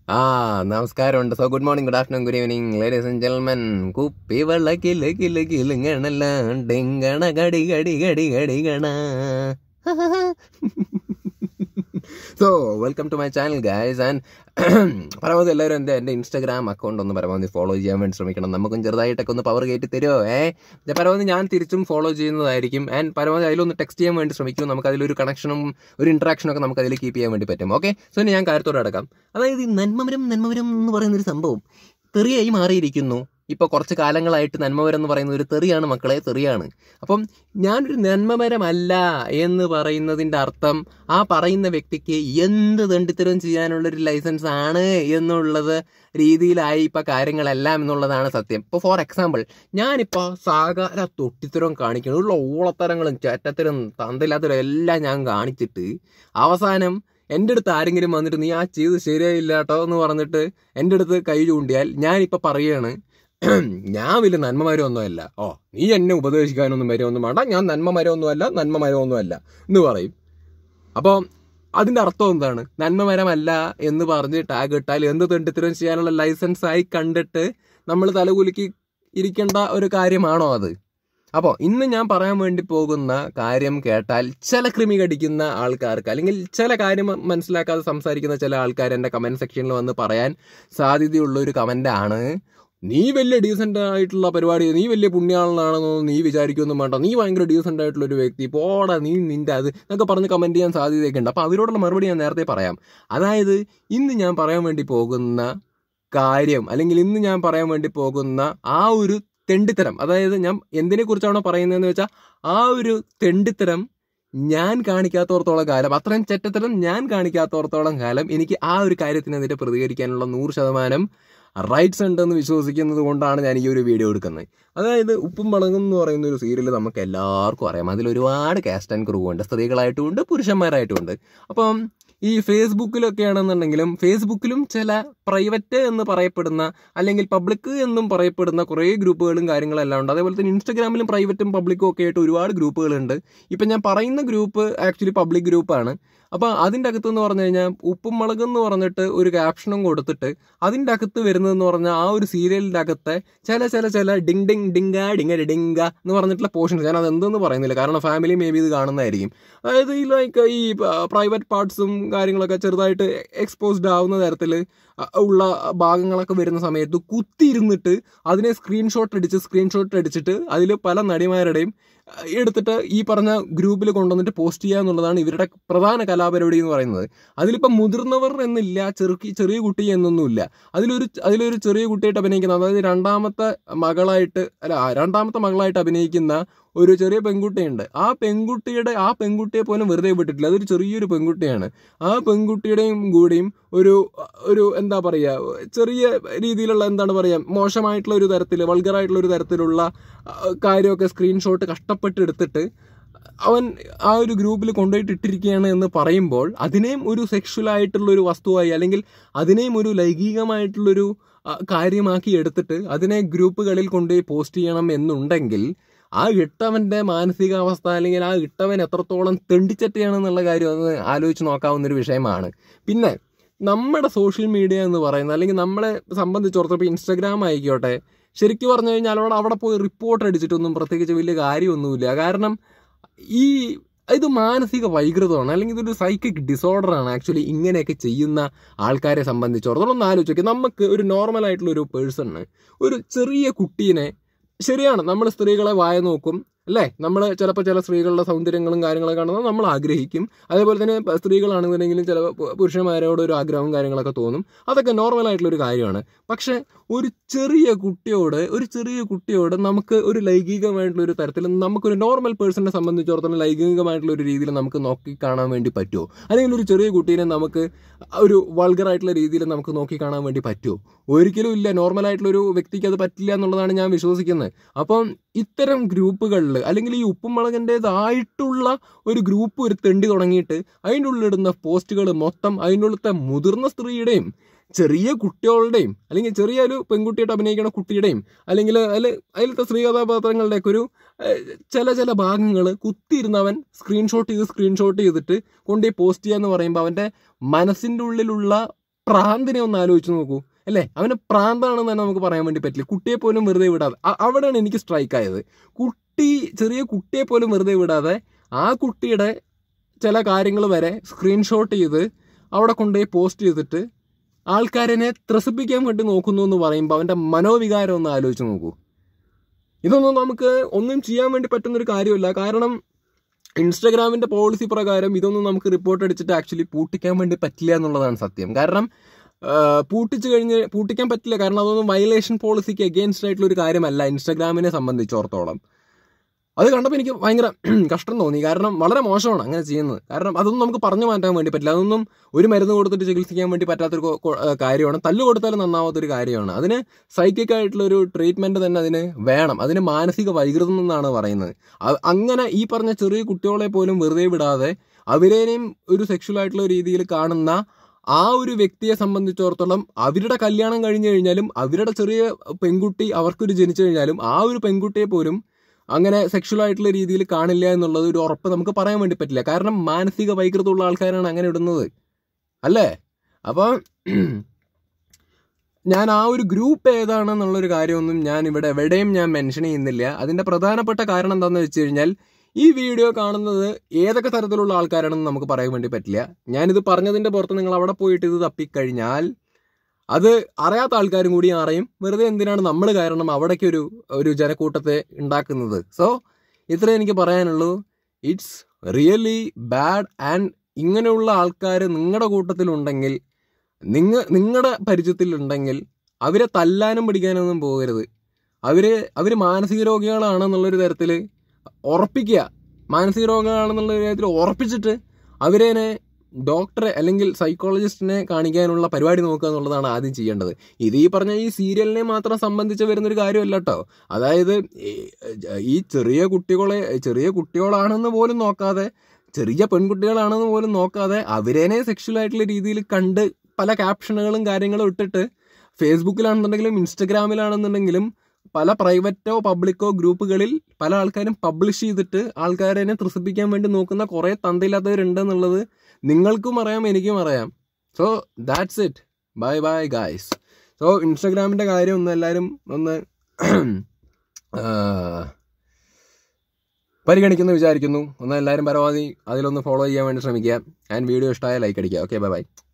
ആ നമസ്കാരമുണ്ട് so good morning good afternoon good evening ladies and gentlemen കുപ്പി വെള്ള കില് കില് കിലുങ്ങണല്ല ഡിങ്കണ ഗടി ഗടി ഗടി ഗടി ഗണ so welcome to my channel guys and പരമാവധി എല്ലാവരും എൻ്റെ എൻ്റെ ഇൻസ്റ്റാഗ്രാം അക്കൗണ്ട് ഒന്ന് പരമാവധി ഫോളോ ചെയ്യാൻ വേണ്ടി ശ്രമിക്കണം നമുക്കും ചെറുതായിട്ടൊക്കെ ഒന്ന് പവർ കയറ്റി തരുമോ ഏ ഞാൻ പരമാവധി ഞാൻ തിരിച്ചും ഫോളോ ചെയ്യുന്നതായിരിക്കും ആൻഡ് പരമാവധി അതിലൊന്ന് ടെക്സ്റ്റ് ചെയ്യാൻ വേണ്ടി ശ്രമിക്കും നമുക്ക് അതിലൊരു കണക്ഷനും ഒരു ഇൻട്രാക്ഷനും ഒക്കെ നമുക്ക് അതിൽ കീപ്പ് ചെയ്യാൻ വേണ്ടി പറ്റും ഓക്കെ സോ ഇനി ഞാൻ കാര്യത്തോടെ അടക്കാം അതായത് ഈ നന്മമരം നന്മമരം എന്ന് പറയുന്ന ഒരു സംഭവം തെറിയായി മാറിയിരിക്കുന്നു ഇപ്പോൾ കുറച്ച് കാലങ്ങളായിട്ട് നന്മമരം എന്ന് പറയുന്ന ഒരു തെറിയാണ് മക്കളെ തെറിയാണ് അപ്പം ഞാനൊരു നന്മമരമല്ല എന്ന് പറയുന്നതിൻ്റെ അർത്ഥം ആ പറയുന്ന വ്യക്തിക്ക് എന്ത് ദണ്ഡിത്തരം ചെയ്യാനുള്ളൊരു ലൈസൻസ് ആണ് എന്നുള്ളത് രീതിയിലായി ഇപ്പം കാര്യങ്ങളെല്ലാം എന്നുള്ളതാണ് സത്യം ഇപ്പോൾ ഫോർ എക്സാമ്പിൾ ഞാനിപ്പോൾ സാകാര തൊട്ടിത്തരം കാണിക്കുന്നു ഉള്ള ഓളത്തരങ്ങളും ചേറ്റത്തരം തന്തയില്ലാത്തരം എല്ലാം ഞാൻ കാണിച്ചിട്ട് അവസാനം എൻ്റെ അടുത്ത് ആരെങ്കിലും വന്നിട്ട് നീ ആ ചെയ്ത് ശരിയായില്ല കേട്ടോ എന്ന് പറഞ്ഞിട്ട് എൻ്റെ അടുത്ത് കൈ ചൂണ്ടിയാൽ ഞാനിപ്പോൾ പറയുകയാണ് ഞാൻ വലിയ നന്മമരമൊന്നുമല്ല ഓ നീ എന്നെ ഉപദേശിക്കാനൊന്നും വരുമൊന്നും വേണ്ട ഞാൻ നന്മമരമൊന്നുമല്ല നന്മമരമൊന്നുമല്ല എന്ന് പറയും അപ്പോൾ അതിൻ്റെ അർത്ഥം എന്താണ് നന്മമരമല്ല എന്ന് പറഞ്ഞ് ടാഗ് ഇട്ടാൽ എന്ത് തെണ്ടിത്തരം ചെയ്യാനുള്ള ലൈസൻസ് ആയി കണ്ടിട്ട് നമ്മൾ തലകുലുക്കി ഇരിക്കേണ്ട ഒരു കാര്യമാണോ അത് അപ്പോൾ ഇന്ന് ഞാൻ പറയാൻ വേണ്ടി പോകുന്ന കാര്യം കേട്ടാൽ ചില കൃമി കടിക്കുന്ന ആൾക്കാർക്ക് അല്ലെങ്കിൽ ചില കാര്യം മനസ്സിലാക്കാതെ സംസാരിക്കുന്ന ചില ആൾക്കാർ എൻ്റെ കമൻറ്റ് സെക്ഷനിൽ വന്ന് പറയാൻ സാധ്യതയുള്ള ഒരു കമൻ്റാണ് നീ വലിയ ഡീസൻ്റ് ആയിട്ടുള്ള പരിപാടി നീ വലിയ പുണ്യാളനാണെന്നോ നീ വിചാരിക്കൊന്നും വേണ്ട നീ ഭയങ്കര ഡീസൻ്റ് ആയിട്ടുള്ള ഒരു വ്യക്തി പോടാ നീ നിന്റെ അത് എന്നൊക്കെ പറഞ്ഞ് കമൻറ്റ് ചെയ്യാൻ സാധ്യതയൊക്കെ ഉണ്ട് അപ്പോൾ അവരോടുള്ള മറുപടി ഞാൻ നേരത്തെ പറയാം അതായത് ഇന്ന് ഞാൻ പറയാൻ വേണ്ടി പോകുന്ന കാര്യം അല്ലെങ്കിൽ ഇന്ന് ഞാൻ പറയാൻ വേണ്ടി പോകുന്ന ആ ഒരു തെണ്ടിത്തരം അതായത് ഞാൻ എന്തിനെ കുറിച്ചാണോ പറയുന്നതെന്ന് വെച്ചാൽ ആ ഒരു തെണ്ടിത്തരം ഞാൻ കാണിക്കാത്തോടത്തോളം കാലം അത്രയും ചെറ്റത്തരം ഞാൻ കാണിക്കാത്തോടത്തോളം കാലം എനിക്ക് ആ ഒരു കാര്യത്തിനെതിരെ പ്രതികരിക്കാനുള്ള നൂറ് ശതമാനം റൈറ്റ്സ് ഉണ്ടെന്ന് വിശ്വസിക്കുന്നത് കൊണ്ടാണ് ഞാൻ ഈ ഒരു വീഡിയോ എടുക്കുന്നത് അതായത് ഉപ്പും മുളകും എന്ന് പറയുന്ന ഒരു സീരിയൽ നമുക്ക് എല്ലാവർക്കും അറിയാം അതിൽ ഒരുപാട് കാസ്റ്റ് ആൻഡ് ക്രൂ ഉണ്ട് സ്ത്രീകളായിട്ടും ഉണ്ട് പുരുഷന്മാരായിട്ടും ഉണ്ട് അപ്പം ഈ ഫേസ്ബുക്കിലൊക്കെ ആണെന്നുണ്ടെങ്കിലും ഫേസ്ബുക്കിലും ചില പ്രൈവറ്റ് എന്ന് പറയപ്പെടുന്ന അല്ലെങ്കിൽ പബ്ലിക് എന്നും പറയപ്പെടുന്ന കുറേ ഗ്രൂപ്പുകളും കാര്യങ്ങളെല്ലാം ഉണ്ട് അതേപോലെ തന്നെ ഇൻസ്റ്റഗ്രാമിലും പ്രൈവറ്റും പബ്ലിക്കും ഒക്കെ ആയിട്ട് ഒരുപാട് ഗ്രൂപ്പുകളുണ്ട് ഇപ്പം ഞാൻ പറയുന്ന ഗ്രൂപ്പ് ആക്ച്വലി പബ്ലിക് ഗ്രൂപ്പാണ് അപ്പോൾ അതിൻ്റെ അകത്ത് എന്ന് പറഞ്ഞു കഴിഞ്ഞാൽ ഉപ്പും മുളക് എന്ന് പറഞ്ഞിട്ട് ഒരു ക്യാപ്ഷനും കൊടുത്തിട്ട് അതിൻ്റെ അകത്ത് വരുന്നതെന്ന് പറഞ്ഞാൽ ആ ഒരു സീരിയലിൻ്റെ അകത്തെ ചില ചില ചില ഡിങ് ഡിങ് ഡിങ്ക ഡിങ്ങ ഡിങ്ക എന്ന് പറഞ്ഞിട്ടുള്ള പോർഷൻസ് ഞാൻ അത് എന്തെന്ന് പറയുന്നില്ല കാരണം ഫാമിലി മേ ബി ഇത് കാണുന്നതായിരിക്കും അതായത് ഈ ലൈക്ക് ഈ പ്രൈവറ്റ് പാർട്സും കാര്യങ്ങളൊക്കെ ചെറുതായിട്ട് എക്സ്പോസ്ഡ് ആവുന്ന തരത്തിൽ ഉള്ള ഭാഗങ്ങളൊക്കെ വരുന്ന സമയത്ത് കുത്തിയിരുന്നിട്ട് അതിനെ സ്ക്രീൻഷോട്ട് അടിച്ച് സ്ക്രീൻഷോട്ട് അടിച്ചിട്ട് അതിൽ പല നടിമാരുടെയും എടുത്തിട്ട് ഈ പറഞ്ഞ ഗ്രൂപ്പിൽ കൊണ്ടുവന്നിട്ട് പോസ്റ്റ് ചെയ്യുക എന്നുള്ളതാണ് ഇവരുടെ പ്രധാന കലാപരിപാടി എന്ന് പറയുന്നത് അതിലിപ്പോൾ മുതിർന്നവർ എന്നില്ല ചെറുക്കി ചെറിയ കുട്ടി എന്നൊന്നുമില്ല അതിലൊരു അതിലൊരു ചെറിയ കുട്ടിയായിട്ട് അഭിനയിക്കുന്ന അതായത് രണ്ടാമത്തെ മകളായിട്ട് അല്ല രണ്ടാമത്തെ മകളായിട്ട് അഭിനയിക്കുന്ന ഒരു ചെറിയ പെൺകുട്ടിയുണ്ട് ആ പെൺകുട്ടിയുടെ ആ പെൺകുട്ടിയെ പോലും വെറുതെ വിട്ടിട്ടില്ല അതൊരു ചെറിയൊരു പെൺകുട്ടിയാണ് ആ പെൺകുട്ടിയുടെയും കൂടിയും ഒരു ഒരു എന്താ പറയുക ചെറിയ രീതിയിലുള്ള എന്താണ് പറയുക മോശമായിട്ടുള്ള ഒരു തരത്തിൽ വൾഗറായിട്ടുള്ള ഒരു തരത്തിലുള്ള കാര്യമൊക്കെ സ്ക്രീൻഷോട്ട് കഷ്ടപ്പെട്ട് എടുത്തിട്ട് അവൻ ആ ഒരു ഗ്രൂപ്പിൽ കൊണ്ടുപോയിട്ട് ഇട്ടിരിക്കുകയാണ് എന്ന് പറയുമ്പോൾ അതിനെയും ഒരു സെക്ഷൽ ആയിട്ടുള്ള ഒരു വസ്തുവായി അല്ലെങ്കിൽ അതിനെയും ഒരു ലൈംഗികമായിട്ടുള്ളൊരു കാര്യമാക്കി എടുത്തിട്ട് അതിനെ ഗ്രൂപ്പുകളിൽ കൊണ്ടുപോയി പോസ്റ്റ് ചെയ്യണം എന്നുണ്ടെങ്കിൽ ആ ഇട്ടവൻ്റെ മാനസികാവസ്ഥ അല്ലെങ്കിൽ ആ ഇട്ടവൻ എത്രത്തോളം തെണ്ടിച്ചറ്റയാണെന്നുള്ള കാര്യം ഒന്ന് ആലോചിച്ച് നോക്കാവുന്ന ഒരു വിഷയമാണ് പിന്നെ നമ്മുടെ സോഷ്യൽ മീഡിയ എന്ന് പറയുന്നത് അല്ലെങ്കിൽ നമ്മളെ സംബന്ധിച്ചിടത്തോളം ഇപ്പോൾ ഇൻസ്റ്റാഗ്രാം ആയിക്കോട്ടെ ശരിക്കും പറഞ്ഞു കഴിഞ്ഞാൽ അവിടെ അവിടെ പോയി റിപ്പോർട്ട് അടിച്ചിട്ടൊന്നും പ്രത്യേകിച്ച് വലിയ കാര്യമൊന്നുമില്ല കാരണം ഈ ഇത് മാനസിക വൈകൃതമാണ് അല്ലെങ്കിൽ ഇതൊരു സൈക്കിക് ഡിസോർഡറാണ് ആക്ച്വലി ഇങ്ങനെയൊക്കെ ചെയ്യുന്ന ആൾക്കാരെ സംബന്ധിച്ചിടത്തോളം ഒന്ന് ആലോചിക്കുക നമുക്ക് ഒരു നോർമൽ ആയിട്ടുള്ള ഒരു പേഴ്സണ് ഒരു ചെറിയ കുട്ടീനെ ശരിയാണ് നമ്മൾ സ്ത്രീകളെ വായ നോക്കും അല്ലേ നമ്മൾ ചിലപ്പോൾ ചില സ്ത്രീകളുടെ സൗന്ദര്യങ്ങളും കാര്യങ്ങളൊക്കെ കാണുന്നത് നമ്മൾ ആഗ്രഹിക്കും അതേപോലെ തന്നെ സ്ത്രീകളാണെന്നുണ്ടെങ്കിലും ചില പുരുഷന്മാരോട് ഒരു ആഗ്രഹവും കാര്യങ്ങളൊക്കെ തോന്നും അതൊക്കെ നോർമൽ ആയിട്ടുള്ള ഒരു കാര്യമാണ് പക്ഷേ ഒരു ചെറിയ കുട്ടിയോട് ഒരു ചെറിയ കുട്ടിയോട് നമുക്ക് ഒരു ലൈംഗികമായിട്ടുള്ള ഒരു തരത്തിൽ നമുക്കൊരു നോർമൽ പേഴ്സണിനെ സംബന്ധിച്ചിടത്തോളം ലൈംഗികമായിട്ടുള്ള ഒരു രീതിയിൽ നമുക്ക് നോക്കി കാണാൻ വേണ്ടി പറ്റുമോ അല്ലെങ്കിൽ ഒരു ചെറിയ കുട്ടീനെ നമുക്ക് ഒരു വൾഗറായിട്ടുള്ള രീതിയിൽ നമുക്ക് നോക്കി കാണാൻ വേണ്ടി പറ്റുമോ ഒരിക്കലും ഇല്ല നോർമൽ ആയിട്ടുള്ള ഒരു വ്യക്തിക്ക് അത് പറ്റില്ല എന്നുള്ളതാണ് ഞാൻ വിശ്വസിക്കുന്നത് അപ്പം ഇത്തരം ഗ്രൂപ്പുകളിൽ അല്ലെങ്കിൽ ഈ ഉപ്പും മുളകിൻ്റെതായിട്ടുള്ള ഒരു ഗ്രൂപ്പ് ഒരു തെണ്ടി തുടങ്ങിയിട്ട് അതിൻ്റെ ഉള്ളിടുന്ന പോസ്റ്റുകൾ മൊത്തം അതിൻ്റെ ഉള്ളിലത്തെ മുതിർന്ന സ്ത്രീയുടെയും ചെറിയ കുട്ടികളുടെയും അല്ലെങ്കിൽ ചെറിയ ഒരു പെൺകുട്ടിയായിട്ട് അഭിനയിക്കുന്ന കുട്ടിയുടെയും അല്ലെങ്കിൽ അതിൽ അതിലത്തെ സ്ത്രീ കഥാപാത്രങ്ങളുടെയൊക്കെ ഒരു ചില ചില ഭാഗങ്ങൾ കുത്തിയിരുന്നവൻ സ്ക്രീൻഷോട്ട് ചെയ്ത് സ്ക്രീൻഷോട്ട് ചെയ്തിട്ട് കൊണ്ടുപോയി പോസ്റ്റ് ചെയ്യാന്ന് പറയുമ്പോൾ അവൻ്റെ മനസ്സിൻ്റെ ഉള്ളിലുള്ള പ്രാന്തിനെ ഒന്ന് ആലോചിച്ച് നോക്കൂ അല്ലേ അവന് പ്രാന്താണെന്ന് തന്നെ നമുക്ക് പറയാൻ വേണ്ടി പറ്റില്ല കുട്ടിയെ പോലും വെറുതെ വിടാതെ അ- അവിടെയാണ് എനിക്ക് സ്ട്രൈക്ക് ആയത് കുട്ടി ചെറിയ കുട്ടിയെ പോലും വെറുതെ വിടാതെ ആ കുട്ടിയുടെ ചില കാര്യങ്ങൾ വരെ സ്ക്രീൻഷോട്ട് ചെയ്ത് അവിടെ കൊണ്ടുപോയി പോസ്റ്റ് ചെയ്തിട്ട് ആൾക്കാരെന്നെ ത്രസിപ്പിക്കാൻ വേണ്ടി നോക്കുന്നു എന്ന് പറയുമ്പോൾ അവൻ്റെ മനോവികാരം ഒന്ന് ആലോചിച്ച് നോക്കൂ ഇതൊന്നും നമുക്ക് ഒന്നും ചെയ്യാൻ വേണ്ടി പറ്റുന്നൊരു കാര്യമല്ല കാരണം ഇൻസ്റ്റഗ്രാമിൻ്റെ പോളിസി പ്രകാരം ഇതൊന്നും നമുക്ക് റിപ്പോർട്ട് അടിച്ചിട്ട് ആക്ച്വലി പൂട്ടിക്കാൻ വേണ്ടി പറ്റില്ല എന്നുള്ളതാണ് സത്യം കാരണം ആ, പൂട്ടിച്ച് കഴിഞ്ഞ് പൂട്ടിക്കാൻ പറ്റില്ല കാരണം അതൊന്നും വയലേഷൻ പോളിസിക്ക് എഗെയിൻസ്റ്റ് ആയിട്ടുള്ള ഒരു കാര്യമല്ല ഇൻസ്റ്റഗ്രാമിനെ സംബന്ധിച്ചിടത്തോളം അത് കണ്ടപ്പോൾ എനിക്ക് ഭയങ്കര കഷ്ടം തോന്നി കാരണം വളരെ മോശമാണ് അങ്ങനെ ചെയ്യുന്നത് കാരണം അതൊന്നും നമുക്ക് പറഞ്ഞു മാറ്റാൻ വേണ്ടി പറ്റില്ല അതൊന്നും ഒരു മരുന്ന് കൊടുത്തിട്ട് ചികിത്സിക്കാൻ വേണ്ടി പറ്റാത്തൊരു കൊ- കൊ- ഏഹ് കാര്യമാണ് തല്ല് കൊടുത്താലും നന്നാവാത്തൊരു കാര്യമാണ് അതിന് സൈക്കിക് ആയിട്ടുള്ള ഒരു ട്രീറ്റ്മെന്റ് തന്നെ അതിന് വേണം അതിന് മാനസിക വൈകൃതം എന്നാണ് പറയുന്നത് അ- അങ്ങനെ ഈ പറഞ്ഞ ചെറിയ കുട്ടികളെ പോലും വെറുതെ വിടാതെ അവരേനെയും ഒരു സെക്ഷൽ ആയിട്ടുള്ള രീതിയിൽ കാണുന്ന ആ ഒരു വ്യക്തിയെ സംബന്ധിച്ചിടത്തോളം അവരുടെ കല്യാണം കഴിഞ്ഞു കഴിഞ്ഞാലും അവരുടെ ചെറിയ പെൺകുട്ടി അവർക്കൊരു ജനിച്ചു കഴിഞ്ഞാലും ആ ഒരു പെൺകുട്ടിയെ പോലും അങ്ങനെ സെക്ഷൽ ആയിട്ടുള്ള രീതിയിൽ കാണില്ല എന്നുള്ളത് ഒരു ഉറപ്പ് നമുക്ക് പറയാൻ വേണ്ടി പറ്റില്ല കാരണം മാനസിക വൈകൃതമുള്ള ആൾക്കാരാണ് അങ്ങനെ ഇടുന്നത് അല്ലേ അപ്പം ഞാൻ ആ ഒരു ഗ്രൂപ്പ് ഏതാണെന്നുള്ളൊരു കാര്യമൊന്നും ഞാൻ ഇവിടെ എവിടെയും ഞാൻ മെൻഷൻ ചെയ്യുന്നില്ല അതിന്റെ പ്രധാനപ്പെട്ട കാരണം എന്താണെന്ന് വെച്ച് കഴിഞ്ഞാൽ ഈ വീഡിയോ കാണുന്നത് ഏതൊക്കെ തരത്തിലുള്ള ആൾക്കാരാണെന്ന് നമുക്ക് പറയാൻ വേണ്ടി പറ്റില്ല ഞാനിത് പറഞ്ഞതിന്റെ പുറത്ത് നിങ്ങൾ അവിടെ പോയിട്ട് ഇത് തപ്പിക്കഴിഞ്ഞാൽ അത് അറിയാത്ത ആൾക്കാരും കൂടി അറിയും വെറുതെ എന്തിനാണ് നമ്മൾ കാരണം അവിടേക്ക് ഒരു ഒരു ജനക്കൂട്ടത്തെ ഉണ്ടാക്കുന്നത് സോ ഇത്രേ എനിക്ക് പറയാനുള്ളൂ ഇറ്റ്സ് റിയലി ബാഡ് ആൻഡ് ഇങ്ങനെയുള്ള ആൾക്കാർ നിങ്ങളുടെ കൂട്ടത്തിലുണ്ടെങ്കിൽ നിങ്ങ നിങ്ങളുടെ പരിചയത്തിലുണ്ടെങ്കിൽ അവരെ തല്ലാനും പിടിക്കാനൊന്നും പോകരുത് അവര് അവർ മാനസിക രോഗികളാണെന്നുള്ളൊരു തരത്തിൽ ഉറപ്പിക്കുക മാനസിക രോഗികളാണെന്നുള്ള കാര്യത്തിൽ ഉറപ്പിച്ചിട്ട് അവരേനെ ഡോക്ടറെ അല്ലെങ്കിൽ സൈക്കോളജിസ്റ്റിനെ കാണിക്കാനുള്ള പരിപാടി നോക്കുക എന്നുള്ളതാണ് ആദ്യം ചെയ്യേണ്ടത് ഇത് ഈ പറഞ്ഞ ഈ സീരിയലിനെ മാത്രം സംബന്ധിച്ച് വരുന്നൊരു കാര്യമല്ല കേട്ടോ അതായത് ഈ- ഈ ചെറിയ കുട്ടികളെ ചെറിയ കുട്ടികളാണെന്ന് പോലും നോക്കാതെ ചെറിയ പെൺകുട്ടികളാണെന്ന് പോലും നോക്കാതെ അവരേനെ സെക്ഷൽ ആയിട്ടുള്ള രീതിയിൽ കണ്ട് പല ക്യാപ്ഷനുകളും കാര്യങ്ങളും ഇട്ടിട്ട് ഫേസ്ബുക്കിലാണെന്നുണ്ടെങ്കിലും ഇൻസ്റ്റഗ്രാമിലാണെന്നുണ്ടെങ്കിലും പല പ്രൈവറ്റോ പബ്ലിക്കോ ഗ്രൂപ്പുകളിൽ പല ആൾക്കാരും പബ്ലിഷ് ചെയ്തിട്ട് ആൾക്കാരെ ത്രസിപ്പിക്കാൻ വേണ്ടി നോക്കുന്ന കുറേ തന്തയില്ലാത്തവരുണ്ടെന്നുള്ളത് നിങ്ങൾക്കും അറിയാം എനിക്കും അറിയാം so that's it bye bye guys so ഇൻസ്റ്റഗ്രാമിൻ്റെ കാര്യം ഒന്ന് എല്ലാവരും ഒന്ന് ആ, പരിഗണിക്കുന്നു വിചാരിക്കുന്നു ഒന്ന് എല്ലാവരും പരമാവധി അതിലൊന്ന് ഫോളോ ചെയ്യാൻ വേണ്ടി ശ്രമിക്കുക ആൻഡ് വീഡിയോ ഇഷ്ടമായ ലൈക്ക് അടിക്കുക ഓക്കെ ബൈ ബൈ